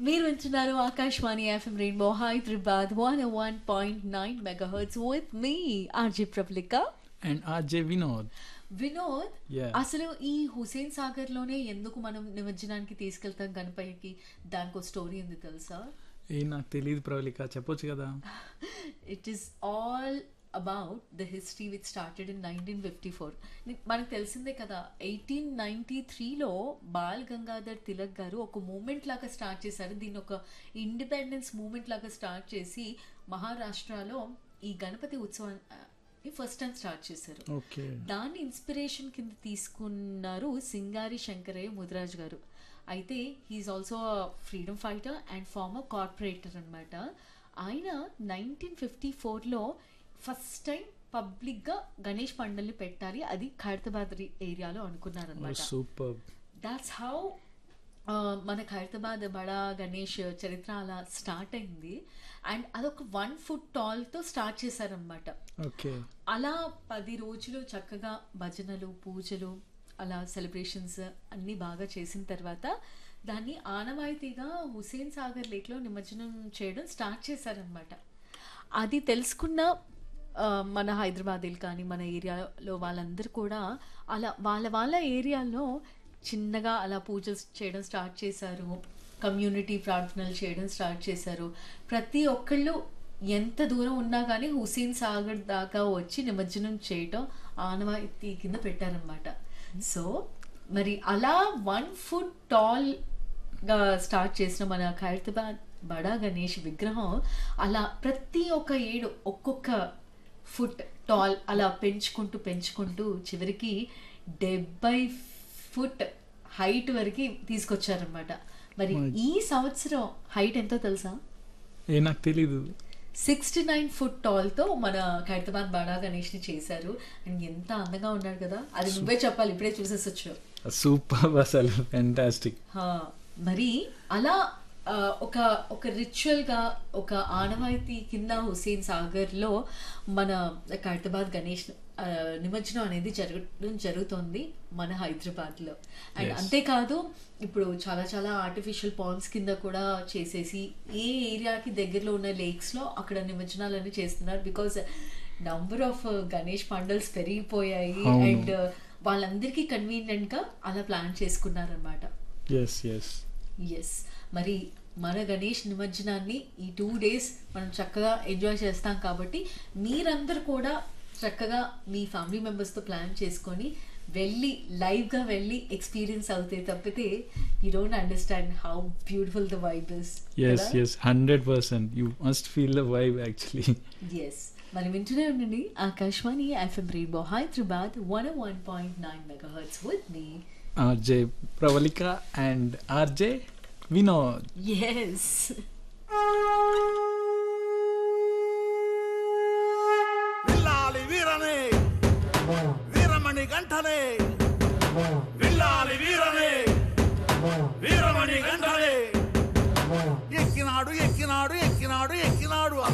మీరు వింటున్నారు Akashvani FM Rainbow Hyderabad one one point nine megahertz with మీ RJ Prabalika and RJ Vinod Vinod Yeah. అసలు ఈ హుసేన్ సాగర్ లోనే ఎందుకు మనం నిమజ్జనానికి తీసుకెళ్తాం గణపయ్యకి దానికి ఒక స్టోరీ ఉంది తెలుసా ఏ నాకు తెలియదు ప్రవళిక చెప్పొచ్చు కదా it is all about the history which started in nineteen fifty four మనకు తెలిసిందే కదా ఎయిటీన్ నైన్టీ త్రీలో బాల్ గంగాధర్ తిలక్ గారు ఒక మూమెంట్ లాగా స్టార్ట్ చేశారు దీన్ని ఒక ఇండిపెండెన్స్ మూమెంట్ లాగా స్టార్ట్ చేసి మహారాష్ట్రలో ఈ గణపతి ఉత్సవాన్ని ఫస్ట్ టైం స్టార్ట్ చేశారు ఓకే దాన్ని ఇన్స్పిరేషన్ కింద తీసుకున్నారు సింగారి శంకరయ్య ముదిరాజ్ గారు అయితే he is also freedom fighter and former corporator అనమాట ఆయన నైన్టీన్ ఫిఫ్టీ ఫోర్లో ఫస్ట్ టైం పబ్లిక్గా గణేష్ పండుల్ని పెట్టాలి అది ఖైరతాబాద్ ఏరియాలో అనుకున్నారనమాట సూపర్ దాట్స్ హౌ మన ఖైరతాబాద్ బడా గణేష్ చరిత్ర అలా స్టార్ట్ అయింది అండ్ అదొక వన్ ఫుట్ టాల్తో స్టార్ట్ చేశారనమాట ఓకే అలా పది రోజులు చక్కగా భజనలు పూజలు అలా సెలబ్రేషన్స్ అన్నీ బాగా చేసిన తర్వాత దాన్ని ఆనవాయితీగా హుసేన్ సాగర్ లేక్లో నిమజ్జనం చేయడం స్టార్ట్ చేశారనమాట అది తెలుసుకున్న ఆ, మన హైదరాబాదీలు కానీ మన ఏరియాలో వాళ్ళందరూ కూడా అలా వాళ్ళ వాళ్ళ ఏరియాలో చిన్నగా అలా పూజలు చేయడం స్టార్ట్ చేశారు కమ్యూనిటీ ప్రార్థనలు చేయడం స్టార్ట్ చేశారు ప్రతి ఒక్కళ్ళు ఎంత దూరం ఉన్నా కానీ హుసేన్ సాగర్ దాకా వచ్చి నిమజ్జనం చేయటం ఆనవాయితీ కింద పెట్టారనమాట సో మరి అలా వన్ ఫుట్ టాల్ గా స్టార్ట్ చేసిన మన ఖైరతాబాద్ బడా గణేష్ విగ్రహం అలా ప్రతి ఒక్క ఏడు ఒక్కొక్క ఫుట్ టాల్ అలా పెంచుకుంటూ పెంచుకుంటూ చివరికి డెబ్బై ఫుట్ హైట్ వరకు తీసుకొచ్చారనమాట మరి ఈ సంవత్సరం హైట్ ఎంతో తెలుసా ఏ నాకు తెలీదు సిక్స్టీ నైన్ ఫుట్ టాల్తో మన ఖైరతాబాద్ బడా గణేష్ని చేశారు అండ్ ఎంత అందంగా ఉన్నాడు కదా అది నువ్వే చెప్పాలి ఇప్పుడే చూసేసొచ్చు సూపర్ అసలు ఫెంటాస్టిక్ హా, మరి అలా ఆ, ఒక ఒక రిచువల్గా ఒక ఆనవాయితీ కింద హుసేన్ సాగర్లో మన ఖైరతాబాద్ గణేష్ ఆ, నిమజ్జనం అనేది జరగడం జరుగుతోంది మన హైదరాబాద్లో అండ్ Yes. అంతేకాదు ఇప్పుడు చాలా చాలా ఆర్టిఫిషియల్ పాండ్స్ కింద కూడా చేసేసి ఏ ఏరియాకి దగ్గరలో ఉన్న లేక్స్లో అక్కడ నిమజ్జనాలన్నీ చేస్తున్నారు because number of Ganesh pandals పెరిగిపోయాయి అవును. అండ్ వాళ్ళందరికీ కన్వీనియంట్గా అలా ప్లాన్ చేసుకున్నారనమాట ఎస్ ఎస్ ఎస్ మరి మన గణేష్ నిమజ్జనాన్ని ఈ టూ డేస్ మనం చక్కగా ఎంజాయ్ చేస్తాం కాబట్టి మీరందరూ కూడా చక్కగా మీ ఫ్యామిలీ మెంబర్స్తో ప్లాన్ చేసుకొని వెళ్ళి లైవ్గా వెళ్ళి ఎక్స్పీరియన్స్ అవుతే తప్పితే you don't understand how beautiful the vibe is yes yes hundred percent you must feel the vibe actually yes మరి వింటూనే ఉండండి Akashvani FM Rainbow Hyderabad one one point nine megahertz with మీ RJ Pravalika and RJ Vinod yes విల్లాలి వీరనే వీరమణి గంటనే విల్లాలి వీరనే వీరమణి గంటనే ఎక్కినాడు ఎక్కినాడు ఎక్కినాడు ఎక్కినాడు